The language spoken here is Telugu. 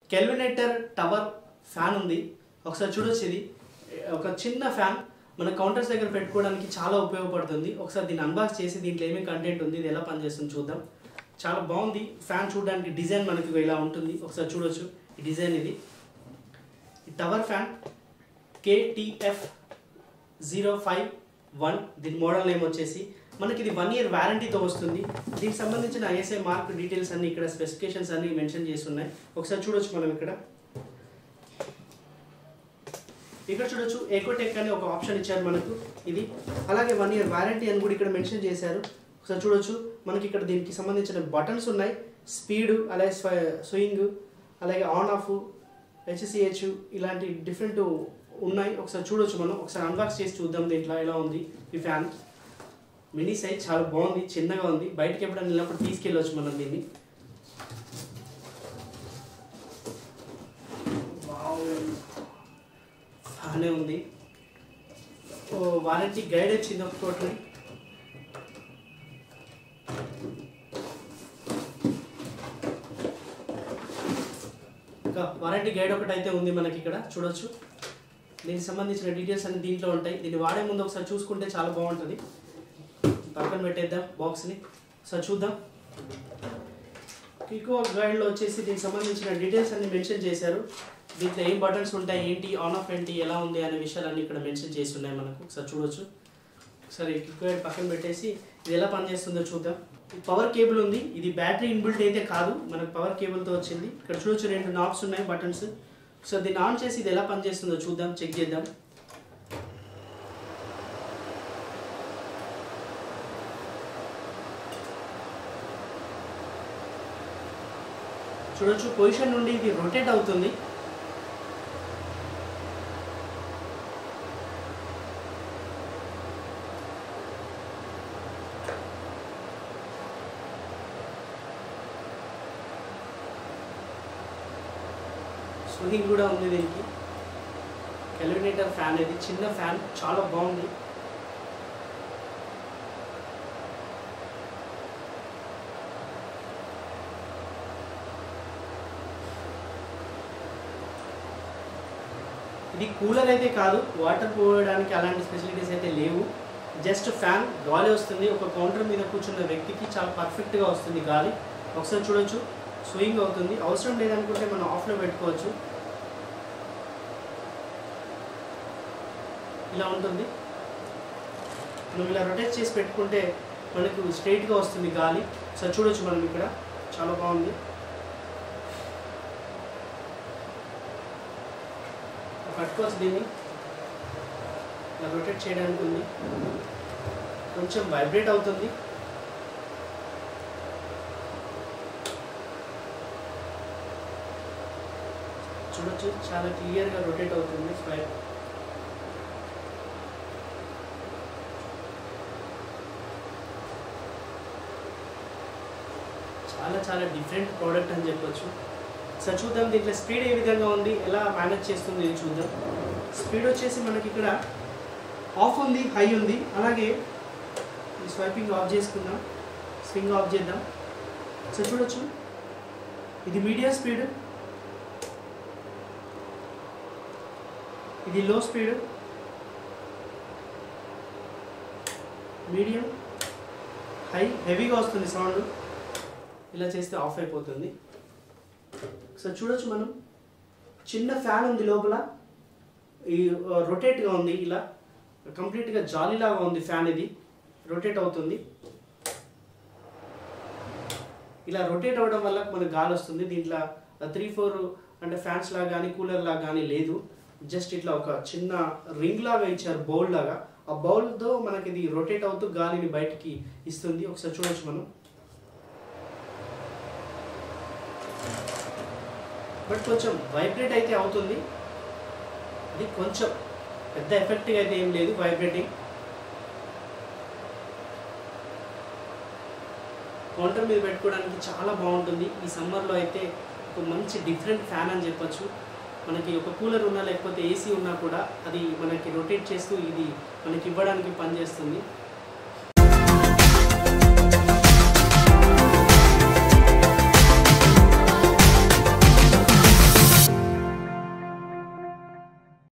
కెల్వినేటర్ టవర్ ఫ్యాన్ ఉంది ఒకసారి చూడొచ్చు ఇది ఒక చిన్న ఫ్యాన్ మన కౌంటర్స్ దగ్గర పెట్టుకోవడానికి చాలా ఉపయోగపడుతుంది ఒకసారి దీన్ని అన్బాక్స్ చేసి దీంట్లో ఏమేమి కంటెంట్ ఉంది ఇది ఎలా పనిచేస్తుంది చూద్దాం చాలా బాగుంది ఫ్యాన్ చూడడానికి డిజైన్ మనకి ఇలా ఉంటుంది ఒకసారి చూడొచ్చు ఈ డిజైన్ ఇది ఈ tower fan KTF zero five one దీని మోడల్ నేమ్ వచ్చేసి మనకి ఇది వన్ ఇయర్ వారంటీతో వస్తుంది దీనికి సంబంధించిన ఐఎస్ఐ మార్క్ డీటెయిల్స్ అన్ని ఇక్కడ స్పెసిఫికేషన్స్ అన్ని మెన్షన్ చేసి ఉన్నాయి ఒకసారి చూడొచ్చు మనం ఇక్కడ ఇక్కడ చూడొచ్చు ఎకోటెక్ అనే ఒక ఆప్షన్ ఇచ్చారు మనకు ఇది అలాగే వన్ ఇయర్ వారంటీ అని కూడా ఇక్కడ మెన్షన్ చేశారు ఒకసారి చూడొచ్చు మనకి ఇక్కడ దీనికి సంబంధించిన బటన్స్ ఉన్నాయి స్పీడ్ అలాగే స్వింగ్ అలాగే ఆన్ ఆఫ్ హెచ్సిహెచ్ ఇలాంటి డిఫరెంట్ ఉన్నాయి ఒకసారి చూడొచ్చు మనం ఒకసారి అన్బాక్స్ చేసి చూద్దాం దీంట్లో ఎలా ఉంది ఈ ఫ్యాన్ మినీ సైజ్ చాలా బాగుంది చిన్నగా ఉంది బయటకి ఎప్పుడైనా వెళ్ళినప్పుడు తీసుకెళ్ళవచ్చు మనం దీన్ని వావ్. బాగానే ఉంది ఓ వారంటీ గైడ్ వచ్చింది ఒకటి ఇంకా వారంటీ గైడ్ ఒకటి అయితే ఉంది మనకి ఇక్కడ చూడొచ్చు దీనికి సంబంధించిన డీటెయిల్స్ అన్ని దీంట్లో ఉంటాయి దీన్ని వాడే ముందు ఒకసారి చూసుకుంటే చాలా బాగుంటుంది పక్కన పెట్టేద్దాం బాక్స్ని ఒకసారి చూద్దాం కికో గైడ్లో వచ్చేసి దీనికి సంబంధించిన డీటెయిల్స్ అన్ని మెన్షన్ చేశారు దీంట్లో ఏం బటన్స్ ఉంటాయి ఏంటి ఆన్ ఆఫ్ ఏంటి ఎలా ఉంది అనే విషయాలన్నీ ఇక్కడ మెన్షన్ చేసి ఉన్నాయి మనకు ఒకసారి చూడొచ్చు ఒకసారి కిక్ గైడ్ పక్కన పెట్టేసి ఇది ఎలా పనిచేస్తుందో చూద్దాం పవర్ కేబుల్ ఉంది ఇది బ్యాటరీ ఇన్బిల్ట్ అయితే కాదు మనకు పవర్ కేబుల్తో వచ్చింది ఇక్కడ చూడొచ్చు రెండు నాబ్స్ ఉన్నాయి బటన్స్ సో దీన్ని ఆన్ చేసి ఇది ఎలా పనిచేస్తుందో చూద్దాం చెక్ చేద్దాం చూడొచ్చు పొజిషన్ నుండి ఇది రొటేట్ అవుతుంది స్వింగింగ్ కూడా ఉంది దీనికి కెలిమినేటర్ ఫ్యాన్ ఇది చిన్న ఫ్యాన్ చాలా బాగుంది ఇది కూలర్ అయితే కాదు వాటర్ పోయడానికి అలాంటి ఫెసిలిటీస్ అయితే లేవు జస్ట్ ఫ్యాన్ గాలి వస్తుంది ఒక కౌంటర్ మీద కూర్చున్న వ్యక్తికి చాలా పర్ఫెక్ట్గా వస్తుంది గాలి ఒకసారి చూడొచ్చు స్వింగ్ అవుతుంది అవసరం లేదనుకుంటే మనం ఆఫ్లో పెట్టుకోవచ్చు ఇలా ఉంటుంది మనం ఇలా రొటేట్ చేసి పెట్టుకుంటే మనకు స్ట్రైట్గా వస్తుంది గాలి సో చూడొచ్చు మనం ఇక్కడ చాలా బాగుంది పట్టుకోవచ్చు దీన్ని ఇలా రొటేట్ చేయడానికి ఉంది కొంచెం వైబ్రేట్ అవుతుంది చూడొచ్చు చాలా క్లియర్గా రొటేట్ అవుతుంది స్వైప్ చాలా చాలా డిఫరెంట్ ప్రోడక్ట్ అని చెప్పొచ్చు సార్ చూద్దాం దీంట్లో స్పీడ్ ఏ విధంగా ఉంది ఎలా మేనేజ్ చేస్తుంది ఇది చూద్దాం స్పీడ్ వచ్చేసి మనకి ఇక్కడ ఆఫ్ ఉంది హై ఉంది అలాగే ఈ స్వైపింగ్ ఆఫ్ చేసుకుందాం స్వింగ్ ఆఫ్ చేద్దాం సో చూడొచ్చు ఇది మీడియం స్పీడ్ ఇది లో స్పీడ్ మీడియం హై హెవీగా వస్తుంది సౌండ్ ఇలా చేస్తే ఆఫ్ అయిపోతుంది సో చూడొచ్చు మనం చిన్న ఫ్యాన్ ఉంది లోపల ఈ రొటేట్గా ఉంది ఇలా కంప్లీట్గా జాలీలాగా ఉంది ఫ్యాన్ ఇది రొటేట్ అవుతుంది ఇలా రొటేట్ అవ్వడం వల్ల మనకు గాలి వస్తుంది దీంట్లో త్రీ ఫోర్ అంటే ఫ్యాన్స్ లాగా కానీ కూలర్ లాగా కానీ లేదు జస్ట్ ఇట్లా ఒక చిన్న రింగ్ లాగా ఇచ్చారు బౌల్ లాగా ఆ బౌల్తో మనకి ఇది రొటేట్ అవుతూ గాలిని బయటికి ఇస్తుంది ఒకసారి చూడొచ్చు మనం బట్ కొంచెం వైబ్రేట్ అయితే అవుతుంది అది కొంచెం పెద్ద ఎఫెక్ట్గా అయితే ఏం లేదు వైబ్రేటింగ్ కౌంటర్ మీద పెట్టుకోవడానికి చాలా బాగుంటుంది ఈ సమ్మర్లో అయితే ఒక మంచి డిఫరెంట్ ఫ్యాన్ అని చెప్పొచ్చు మనకి ఒక కూలర్ ఉన్నా లేకపోతే ఏసీ ఉన్నా కూడా అది మనకి రొటేట్ చేస్తూ ఇది మనకి ఇవ్వడానికి పనిచేస్తుంది